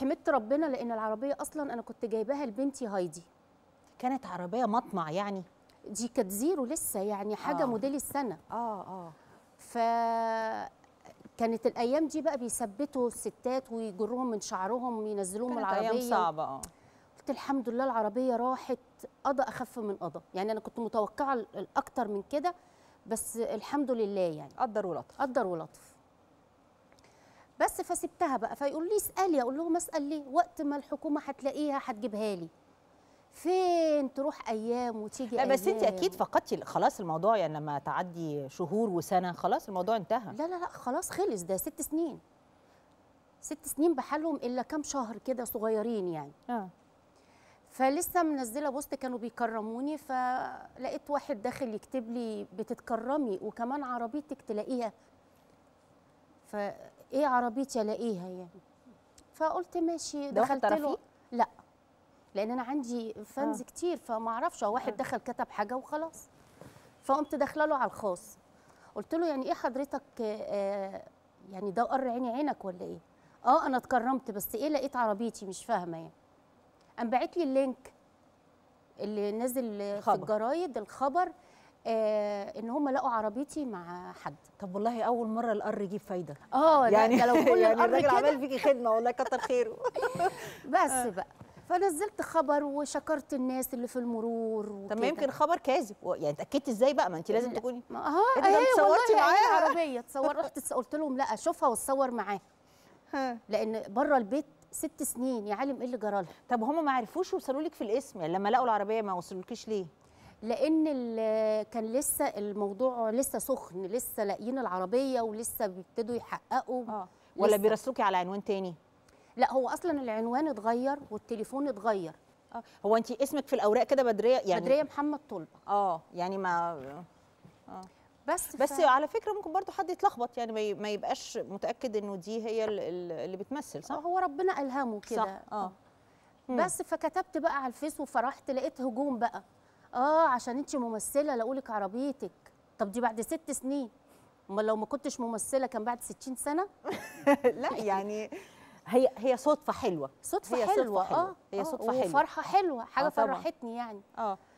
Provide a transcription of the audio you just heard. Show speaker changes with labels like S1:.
S1: حمدت ربنا لان العربيه اصلا انا كنت جايباها لبنتي هايدي
S2: كانت عربيه مطمع يعني
S1: دي كانت زيرو لسه يعني حاجه
S2: آه.
S1: موديل السنه
S2: اه اه
S1: ف كانت الايام دي بقى بيثبتوا الستات ويجروهم من شعرهم وينزلوهم
S2: كانت
S1: العربيه
S2: ايام صعبه اه
S1: قلت الحمد لله العربيه راحت قضى اخف من قضى يعني انا كنت متوقعه ال- الاكتر من كده بس الحمد لله يعني
S2: قدر ولطف
S1: قدر ولطف بس فسبتها بقى فيقول لي اسالي اقول لهم اسال ليه وقت ما الحكومه هتلاقيها هتجيبها لي فين تروح ايام وتيجي
S2: لا بس انت
S1: أيام.
S2: اكيد فقدتي خلاص الموضوع يعني لما تعدي شهور وسنه خلاص الموضوع انتهى
S1: لا لا لا خلاص خلص ده ست سنين ست سنين بحالهم الا كام شهر كده صغيرين يعني
S2: اه
S1: فلسه منزله بوست كانوا بيكرموني فلقيت واحد داخل يكتب لي بتتكرمي وكمان عربيتك تلاقيها فايه عربيتي الاقيها يعني فقلت ماشي
S2: ده واحد
S1: دخلت له
S2: تعرفيه؟
S1: لا لان انا عندي فانز
S2: آه.
S1: آه. كتير فما اعرفش هو واحد دخل كتب حاجه وخلاص فقمت داخله له على الخاص قلت له يعني ايه حضرتك آه يعني ده قر عيني عينك ولا ايه اه انا اتكرمت بس ايه لقيت عربيتي مش فاهمه يعني قام باعت لي اللينك اللي نزل في
S2: الخبر.
S1: الجرايد الخبر آه ان هم لقوا عربيتي مع حد
S2: طب والله اول مره القر يجيب فايده
S1: اه يعني ده لو كل
S2: يعني
S1: القر
S2: الراجل
S1: كده
S2: عمل فيكي خدمه والله كتر خيره
S1: بس بقى فنزلت خبر وشكرت الناس اللي في المرور
S2: طب
S1: وكده.
S2: ما يمكن خبر كاذب و- يعني اتاكدتي ازاي بقى ما انت لازم
S1: لا.
S2: تكوني
S1: ما اه
S2: إيه ده،
S1: ايه
S2: اتصورتي
S1: والله
S2: معاها؟
S1: معاها العربيه اتصور رحت اتس- قلت لهم لا اشوفها واتصور معاها
S2: ها.
S1: لان بره البيت ست سنين يا عالم ايه اللي جرى لها
S2: طب هم ما عرفوش يوصلوا لك في الاسم يعني لما لقوا العربيه ما وصلوكيش ليه
S1: لان ال- كان لسه الموضوع لسه سخن لسه لاقيين العربيه ولسه بيبتدوا يحققوا
S2: اه ولا
S1: لسه.
S2: بيرسلوكي على عنوان تاني
S1: لا هو اصلا العنوان اتغير والتليفون اتغير
S2: اه هو انت اسمك في الاوراق كده بدريه يعني
S1: بدريه محمد طلبه
S2: اه يعني ما
S1: بس
S2: بس
S1: ف...
S2: على فكره ممكن برضو حد يتلخبط يعني ما ي- ما يبقاش متاكد انه دي هي ال- ال- اللي بتمثل صح
S1: هو ربنا الهمه كده
S2: صح اه
S1: بس فكتبت بقى على الفيس وفرحت لقيت هجوم بقى اه عشان انت ممثله لقولك عربيتك طب دي بعد ست سنين امال لو ما كنتش ممثله كان بعد 60 سنه
S2: لا يعني هي هي صدفه حلوه
S1: صدفه
S2: هي
S1: حلوه
S2: صدفة حلوة.
S1: اه
S2: هي
S1: آه،
S2: صدفة حلوة.
S1: وفرحه حلوه حاجه
S2: آه، طبعاً.
S1: فرحتني يعني
S2: اه